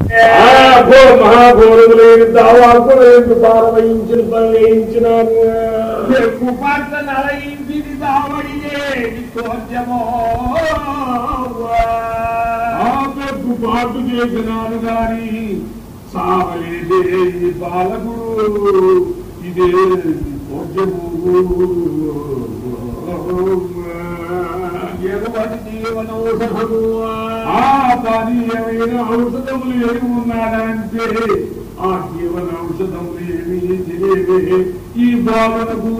ఘోర మహాఘోరములైన దావాకులైన పారవయించిన పని వేయించినారు కుపాట్ల నలయించింది దావడియే నిత్యోద్యమో ఆ పెద్ద పాటు చేసినాను గాని సావలేదే ఈ బాలకుడు ఇదే ఎగువటి జీవనౌషధము ఆ పానీయమైన ఔషధములు ఏమి ఉన్నాడంటే ఆ జీవన ఔషధములు ఏమి తెలియదే ఈ బాలనకు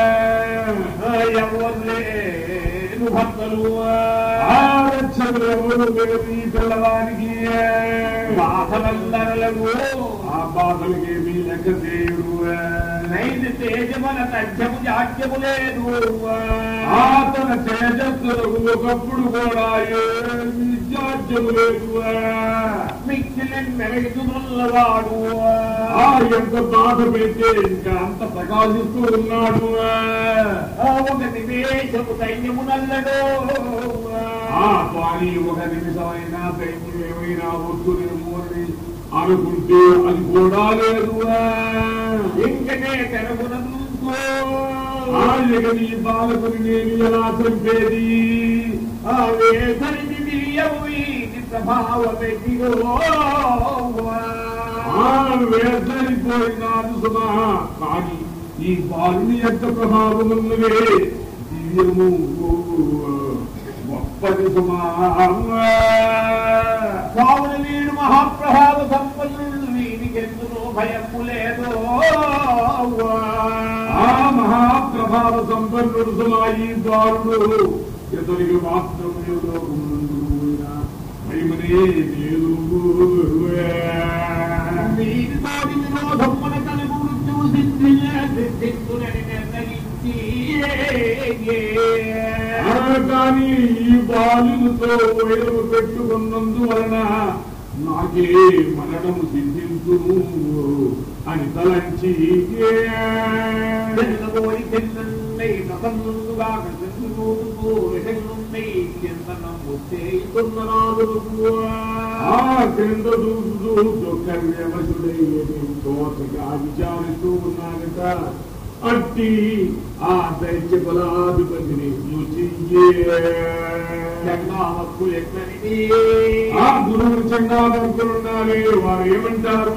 ఎవరు భక్తులు ఆ రక్షకులు ఎవరు లేరు ఈ పిల్లవానికి బాధలందరలకు ఆ బాధలకేమీ లెక్క చేయడు నైతి తేజమన తథ్యము జాడ్యము లేదు ఆ తన తేజస్సులకు ఒకప్పుడు కూడా ఏమీ జాడ్యము లేదు మిక్కిలిన్ మెరుగుతున్నవాడు ఆ ఎంత బాధ పెడితే ఇంకా అంత ప్రకాశిస్తూ ఉన్నాడు ఒక నివేశము సైన్యము నల్లడు ఆ స్వామి ఒక నిమిషమైనా సైన్యం ఏమైనా వద్దునేమో అని అనుకుంటే అది కూడా లేదు ఇంకనే తెరగునందు ఆ ఇక నీ బాలకుని నేను ఎలా చంపేది ఆ వేసరికి దివ్యము ప్రభావమెదిగో ఆ వేసరిపోయినాడు సుమా కానీ ఈ బాలుని యొక్క ప్రభావం ఉన్నదే దివ్యము గొప్పది సుమా కావున వీడు మహాప్రభావ సంపన్నుడు వీడికెందులో భయము లేదు ఆ మహాప్రభావ సంపన్నుడు సుమా ఈ బాలుడు ఇతనికి మాత్రం భయమనే లేదు వీడితోటి విరోధం మన కలుగు మృత్యువు సిద్ధించునని నిర్ణయించి ఆ కానీ ఈ బాలులతో వైరము పెట్టుకున్నందువలన నాకే మరణము సిద్ధించును అని తలంచి తెల్లబోయి తెల్లండై నసన్నుగా కృష్ణుడు విషన్నుండై చింతనం ముత్తేయుతున్ననాదులకు ఆ క్రింద చూస్తూ దుఃఖ వ్యవసుడై తోచగా విచారిస్తూ ఉన్నానట అట్టి ఆ దైత్య బలాధిపతిని సూచించే జంగామక్కు ఎట్లని ఆ గురువు చండాలంకులున్నారే వారు ఏమంటారు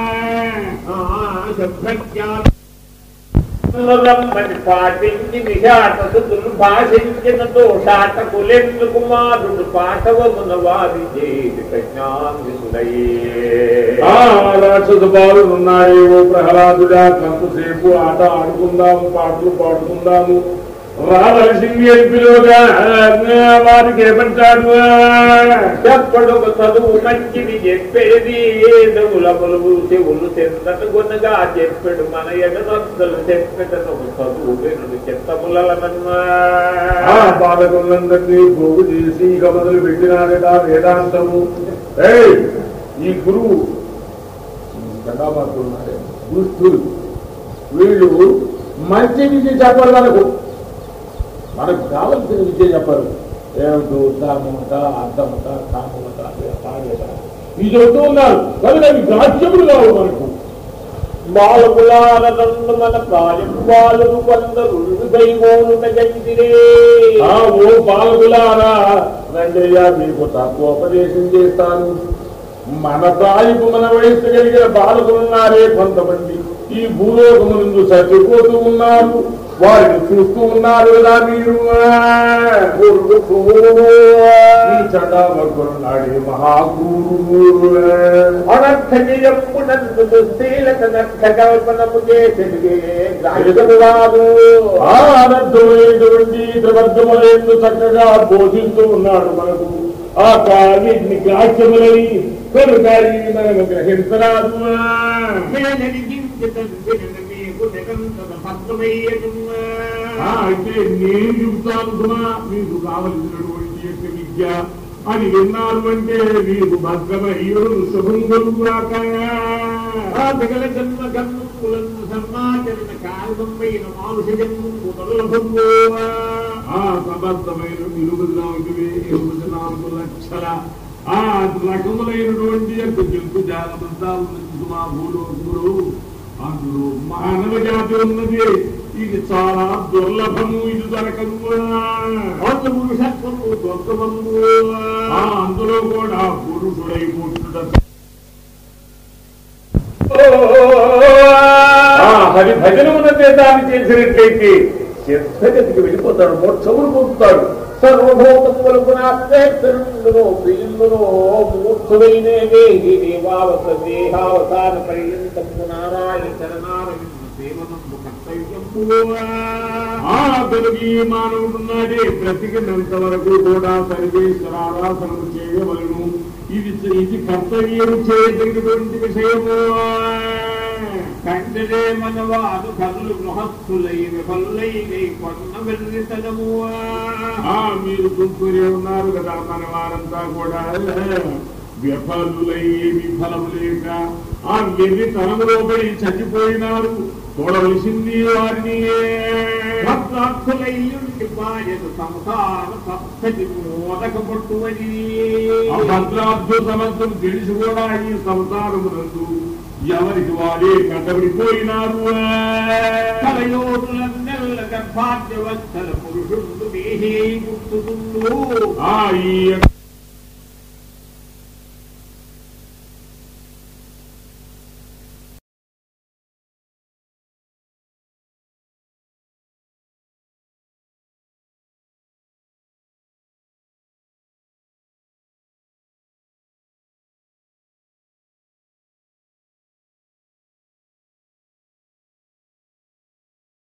రమ్మని పాటించి నిషాటసుతులు భాషించిన దోషాట కులెందు కుమారుడు పాఠవమున వారి చేతి ప్రజ్ఞాంగుడయ్యే ఆ రాక్షస బాలుడు ఉన్నాడేవో ప్రహ్లాదుడా కొంతసేపు ఆట ఆడుకుందాము పాటలు పాడుకుందాము రావలసింది పిలువగా వారికి ఏమంటాడు చెప్పడు చదువు మంచిది చెప్పేది ఏదవుల పొలుగు చెవులు చెందట కొనగా చెప్పాడు మన ఎగనొద్దలు చెప్పెటను చదువు వెనుడు చెత్తములనన్నా ఆ బాధకులందరినీ పోగు చేసి ఇక మొదలు పెట్టినాడట వేదాంతము ఏయ్ ఈ గురువు కథాపాత్రులున్నారే దుష్టులు వీళ్ళు మంచి విద్య చెప్పాలి మనకు మనకు కావలసిన విద్య చెప్పారు ఏమిటో ధర్మమట అర్థమట కామమట పాడేట ఇది చెబుతూ ఉన్నారు కనుక అవి గ్రాహ్యములు కావు మనకు బాలకులారనందు మన ప్రాయం బాలురు కొందరు దైవోను జంతిరే ఆ ఓ పాలకులారా రండయ్యా మీకు తక్కువ ఉపదేశం చేస్తాను మన ప్రాయపు మన వయస్సు కలిగిన బాలకులున్నారే కొంతమంది ఈ భూలోకమునందు చచ్చిపోతూ ఉన్నారు వారిని చూస్తూ ఉన్నారు కదా మీరు ఈ చండామకులున్నాడే మహాగురు అనర్థనియంపునందు దుస్తీలక నర్థ కల్పనము చేసేది గ్రాహ్యము కాదు ఆ అనర్థమైనటువంటి త్రివర్గములందు చక్కగా బోధిస్తూ ఉన్నాడు మనకు ఆ వీటిని గ్రాహ్యములని కనుక ఇవి మనము గ్రహించరాదు ఆ, అయితే నేను చెబుతాను సుమా మీకు కావలసినటువంటి యొక్క విద్య అని విన్నారు అంటే మీకు భద్రమయ్యో శుభం కలుగుగాక సకల జన్మ కర్మములను సమాచరణ కారణమైన మానుష జన్మము దుర్లభము ఆ సమర్థమైన ఇరుపది నాలుగు వే- ఇరుపది నాలుగు లక్షల ఆ రకములైనటువంటి యొక్క జంతు జాగ్రత్త మా భూలోకములు అందులో మానవ జాతి ఉన్నది ఇది చాలా దుర్లభము ఇది దొరకదు అవును పురుషత్వము దొంగము ఆ అందులో కూడా పురుషుడై పుట్టుట ఆ హరి భజనమున దాన్ని చేసినట్లయితే సిద్ధగతికి వెళ్ళిపోతాడు మోక్షములు పొందుతాడు సర్వభూతములకు నాస్తిందును ప్రియులను మూర్ఖుడైన దేహి దేవావత దేహావతాన పర్యంతము నారాయణ చరణారవింద సేవనము కర్తవ్యము ఆ తొలగి మానవుడున్నాడే బ్రతికినంత వరకు కూడా సర్వేశ్వరారాధనము చేయవలను ఇది ఇది కర్తవ్యం చేయదగినటువంటి విషయము కంటనే మనవాదు కళ్ళు గృహస్థులై విఫల్లై కొన్న వెళ్ళితనము ఆ మీరు గుంటూరే ఉన్నారు కదా మన వారంతా కూడా విఫలులై విఫలము లేక ఆ వెర్రి తనములో పడి చచ్చిపోయినారు చూడవలసింది వారిని భద్రార్థులయ్యుండి బాయను సంసార సప్తటి మోదక పట్టువని భద్రార్థు సమస్తం తెలిసి కూడా ఈ సంసారమునందు ఎవరికి వారే కట్టబడిపోయినారు కలయోరులన్నెల్ల గర్భాద్యవస్థల పురుషుడు దేహే గుర్తుతుండు ఆ ఈ యొక్క